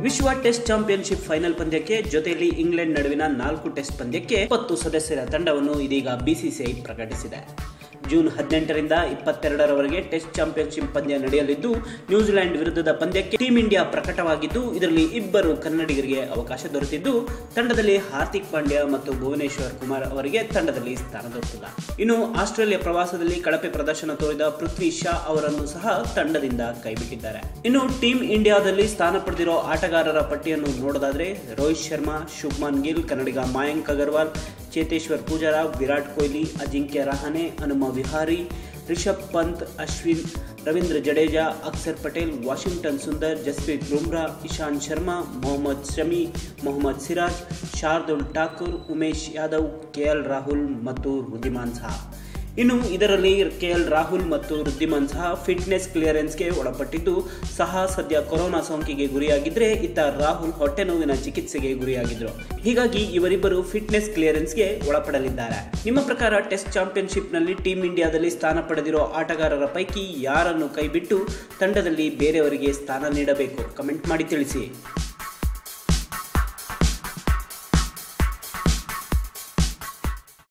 ವಿಶ್ವ test championship final ಪಂದ್ಯಕ್ಕೆ ಜೊತೆಯಲ್ಲಿ ಇಂಗ್ಲೆಂಡ್ ನಡುವಿನ ನಾಲ್ಕು ಟೆಸ್ಟ್ ಪಂದ್ಯಕ್ಕೆ ಇಪ್ಪತ್ತು ಸದಸ್ಯರ ತಂಡವನ್ನು ಇದೀಗ ಬಿಸಿಸಿಐ ಪ್ರಕಟಿಸಿದೆ ಜೂನ್ ಹದಿನೆಂಟರಿಂದ ಇಪ್ಪತ್ತೆರಡರವರೆಗೆ ಟೆಸ್ಟ್ ಚಾಂಪಿಯನ್ಶಿಪ್ ಪಂದ್ಯ ನಡೆಯಲಿದ್ದು ನ್ಯೂಜಿಲೆಂಡ್ ವಿರುದ್ಧದ ಪಂದ್ಯಕ್ಕೆ ಟೀಂ ಇಂಡಿಯಾ ಪ್ರಕಟವಾಗಿದ್ದು ಇದರಲ್ಲಿ ಇಬ್ಬರು ಕನ್ನಡಿಗರಿಗೆ ಅವಕಾಶ ದೊರೆತಿದ್ದು ತಂಡದಲ್ಲಿ ಹಾರ್ದಿಕ್ ಪಾಂಡ್ಯ ಮತ್ತು ಭುವನೇಶ್ವರ್ ಕುಮಾರ್ ಅವರಿಗೆ ತಂಡದಲ್ಲಿ ಸ್ಥಾನ ದೊರೆತಿಲ್ಲ ಇನ್ನು ಆಸ್ಟ್ರೇಲಿಯಾ ಪ್ರವಾಸದಲ್ಲಿ ಕಳಪೆ ಪ್ರದರ್ಶನ ತೋರಿದ ಪೃಥ್ವಿ ಶಾ ಅವರನ್ನು ಸಹ ತಂಡದಿಂದ ಕೈಬಿಟ್ಟಿದ್ದಾರೆ ಇನ್ನು ಟೀಂ ಇಂಡಿಯಾದಲ್ಲಿ ಸ್ಥಾನ ಪಡೆದಿರೋ ಆಟಗಾರರ ಪಟ್ಟಿಯನ್ನು ನೋಡೋದಾದ್ರೆ ರೋಹಿತ್ ಶರ್ಮಾ ಶುಭ್ಮನ್ ಗಿಲ್ ಕನ್ನಡಿಗ ಮಾಯಾಂಕ್ ಅಗರ್ವಾಲ್ ಚೇತೇಶ್ವರ್ ಪೂಜಾರ ವಿರಾಟ್ ಕೊಹ್ಲಿ ಅಜಿಂಕ್ಯ ರಹಾನೆ ಹನುಮ ವಿಹಾರಿ ರಿಷಬ್ ಪಂತ್ ಅಶ್ವಿನ್ ರವೀಂದ್ರ ಜಡೇಜಾ ಅಕ್ಷರ್ ಪಟೇಲ್ ವಾಷಿಂಗ್ಟನ್ ಸುಂದರ್ ಜಸ್ಪ್ರೀತ್ ಬುಮ್ರಾ ಇಶಾಂತ್ ಶರ್ಮಾ ಮೊಹಮ್ಮದ್ ಶಮಿ ಮೊಹಮ್ಮದ್ ಸಿರಾಜ್ ಶಾರ್ದುಲ್ ಠಾಕೂರ್ ಉಮೇಶ್ ಯಾದವ್ ಕೆಎಲ್ ರಾಹುಲ್ ಮತ್ತು ರುದ್ದಿಮಾನ್ ಸಹ ಇನ್ನು ಇದರಲ್ಲಿ ಕೆಎಲ್ ರಾಹುಲ್ ಮತ್ತು ರುದ್ದಿಮನ್ ಸಹ ಫಿಟ್ನೆಸ್ ಕ್ಲಿಯರೆನ್ಸ್ಗೆ ಒಳಪಟ್ಟಿದ್ದು ಸಹ ಸದ್ಯ ಕೊರೋನಾ ಸೋಂಕಿಗೆ ಗುರಿಯಾಗಿದ್ರೆ ಇತ್ತ ರಾಹುಲ್ ಹೊಟ್ಟೆ ನೋವಿನ ಚಿಕಿತ್ಸೆಗೆ ಗುರಿಯಾಗಿದ್ರು ಹೀಗಾಗಿ ಇವರಿಬ್ಬರು ಫಿಟ್ನೆಸ್ ಕ್ಲಿಯರೆನ್ಸ್ಗೆ ಒಳಪಡಲಿದ್ದಾರೆ ನಿಮ್ಮ ಪ್ರಕಾರ ಟೆಸ್ಟ್ ಚಾಂಪಿಯನ್ಶಿಪ್ನಲ್ಲಿ ಟೀಂ ಇಂಡಿಯಾದಲ್ಲಿ ಸ್ಥಾನ ಪಡೆದಿರೋ ಆಟಗಾರರ ಪೈಕಿ ಯಾರನ್ನು ಕೈಬಿಟ್ಟು ತಂಡದಲ್ಲಿ ಬೇರೆಯವರಿಗೆ ಸ್ಥಾನ ನೀಡಬೇಕು ಕಮೆಂಟ್ ಮಾಡಿ ತಿಳಿಸಿ